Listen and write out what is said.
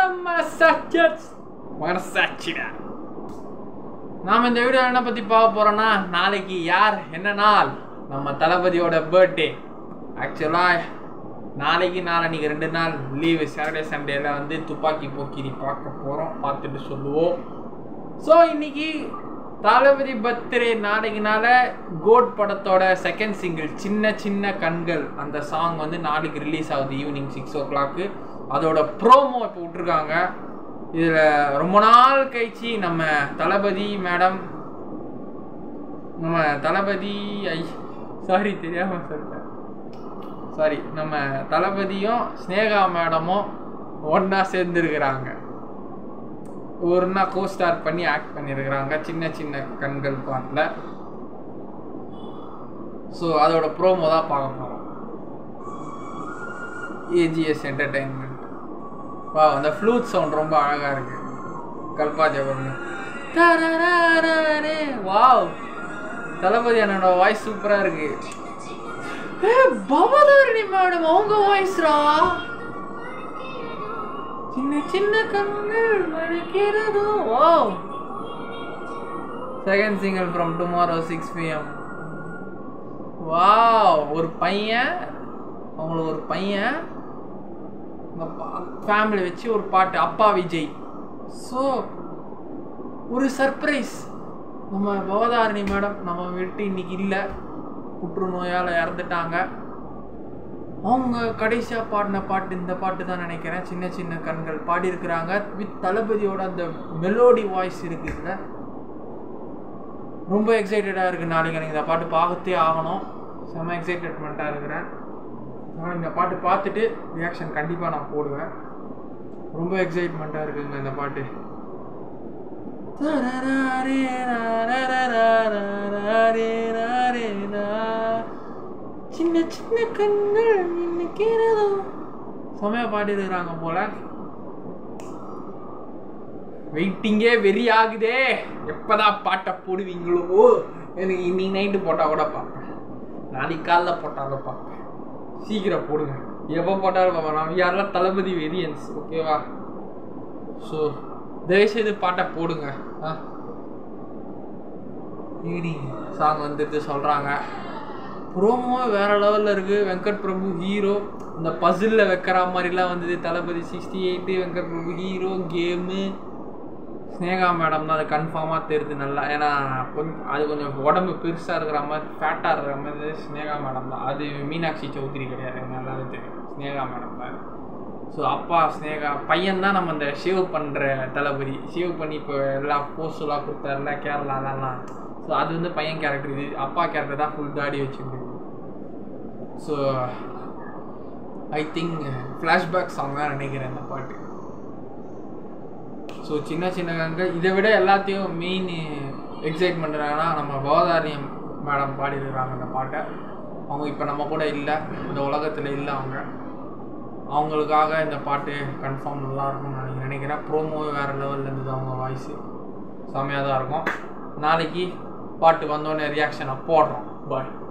மனசாட்சி மனசாட்சிடா நாம் இந்த வீடியோ என்ன பற்றி பார்க்க போகிறோன்னா நாளைக்கு யார் என்ன நாள் நம்ம தளபதியோட பர்த்டே ஆக்சுவலாக நாளைக்கு நாளன்னைக்கு ரெண்டு நாள் லீவு சாட்டர்டே சண்டேல வந்து துப்பாக்கி போக்கிரி பார்க்க போகிறோம் பார்த்துட்டு சொல்லுவோம் ஸோ இன்னைக்கு தளபதி பர்த்டே நாளைக்குனால கோட் படத்தோட செகண்ட் சிங்கிள் சின்ன சின்ன கண்கள் அந்த சாங் வந்து நாளைக்கு ரிலீஸ் ஆகுது ஈவினிங் சிக்ஸ் ஓ கிளாக்கு அதோட ப்ரோமோ இப்போ விட்ருக்காங்க இதில் ரொம்ப நாள் கழிச்சு நம்ம தளபதி மேடம் நம்ம தளபதி ஐ சாரி தெரியாமல் சொல்லிட்டேன் சாரி நம்ம தளபதியும் ஸ்னேகா மேடமும் ஒன்றா சேர்ந்துருக்கிறாங்க ஒன்றா கோ ஸ்டார் பண்ணி ஆக்ட் பண்ணியிருக்கிறாங்க சின்ன சின்ன கண்கள் பாட்டில் ஸோ அதோட ப்ரோமோ தான் பார்க்க போகிறோம் ஏஜிஎஸ் என்டர்டைன்மெண்ட் வா அந்த ஃப்ளூட் சவுண்ட் ரொம்ப அழகாக இருக்கு கல்பா ஜபர்னு வாவ் தளபதி அண்ணனோட வாய்ஸ் சூப்பராக இருக்கு ஏ பவதாரணி மேடம் அவங்க வாய்ஸ்ரா சின்ன சின்ன கண்கள் மழைக்கிறது wow second single from tomorrow six PM wow ஒரு பையன் அவங்களுக்கு ஒரு பையன் ஃபேமிலி வச்சு ஒரு பாட்டு அப்பா விஜய் ஸோ ஒரு சர்ப்ரைஸ் நம்ம பவதாரணி மேடம் நம்ம விட்டு இன்னைக்கு இல்லை புற்றுநோயால் இறந்துட்டாங்க அவங்க கடைசியாக பாடின பாட்டு இந்த பாட்டு தான் நினைக்கிறேன் சின்ன சின்ன கண்கள் பாடியிருக்கிறாங்க வித் தளபதியோட அந்த மெலோடி வாய்ஸ் இருக்குதுல்ல ரொம்ப எக்ஸைட்டடாக இருக்குது நாளைக்கு எனக்கு இந்த பாட்டு பார்க்கத்தே ஆகணும் செம்ம எக்ஸைட்டட்மெண்ட்டாக இருக்கிறேன் நான் இந்த பாட்டு பார்த்துட்டு ரியாக்ஷன் கண்டிப்பாக நான் போடுவேன் ரொம்ப எக்ஸைட்மெண்ட்டாக இருக்குங்க இந்த பாட்டு சின்ன சின்ன கண்கள் நினைக்கிறதோ செமையா பாடிருக்கிறாங்க போல வெயிட்டிங்கே வெறி ஆகுதே எப்பதான் பாட்டை போடுவீங்களோ எனக்கு இன்னைக்கு நைட்டு போட்டால் கூட பார்ப்பேன் நாளைக்கு காலைல போட்டாலும் பார்ப்பேன் சீக்கிரம் போடுங்க எப்போ போட்டாலும் பார்ப்பேன் நம்ம யாரெல்லாம் தளபதி வெரியன்ஸ் ஓகேவா ஸோ தயவுசெய்து பாட்டை போடுங்க ஆ ஈவினிங் சாங் வந்துட்டு சொல்கிறாங்க ப்ரோமோ வேற லெவலில் இருக்குது வெங்கட் பிரபு ஹீரோ இந்த பசிலில் வைக்கிற மாதிரிலாம் வந்தது Thalapathy sixty eight Venkat Prabhu hero கேமு ஸ்னேகா மேடம் தான் அது கன்ஃபார்மாக தெரியுது நல்லா ஏன்னா கொஞ்சம் அது கொஞ்சம் உடம்பு பெருசாக இருக்கிற மாதிரி ஃபேட்டாக இருக்கிற மாதிரி ஸ்னேகா மேடம் தான் அது மீனாட்சி சௌத்ரி கிடையாது நல்லாவே தெரியும் ஸ்னேகா மேடம் தான் ஸோ அப்பா ஸ்னேகா பையன் தான் நம்ம இந்த ஷேவ் பண்ணுற தளபதி ஷேவ் பண்ணி இப்போ எல்லா போஸ்டெல்லாம் கொடுத்தாருல கேரளாலலாம் ஸோ அது வந்து பையன் கேரக்டர் இது அப்பா கேரக்டர் தான் ஃபுல் தாடி வச்சுருக்கு so I think flashback song தான் நினைக்கிறேன் இந்த பாட்டு ஸோ சின்ன சின்ன கங்க இதை விட எல்லாத்தையும் மெயின் எக்ஸைட்மெண்ட் என்னன்னா நம்ம பவதாரியம் மேடம் பாடியிருக்கிறாங்க அந்த பாட்டை அவங்க இப்போ நம்ம கூட இல்லை இந்த உலகத்தில் இல்லை அவங்க அவங்களுக்காக இந்த பாட்டு கன்ஃபார்ம் நல்லா இருக்கும்னு நான் நினைக்கிறேன் ப்ரோமோ வேறு லெவலில் இருந்தது அவங்க வாய்ஸு செம்மையாக தான் இருக்கும் நாளைக்கு பாட்டு வந்தோடனே ரியாக்ஷனை போடுறோம் பாய்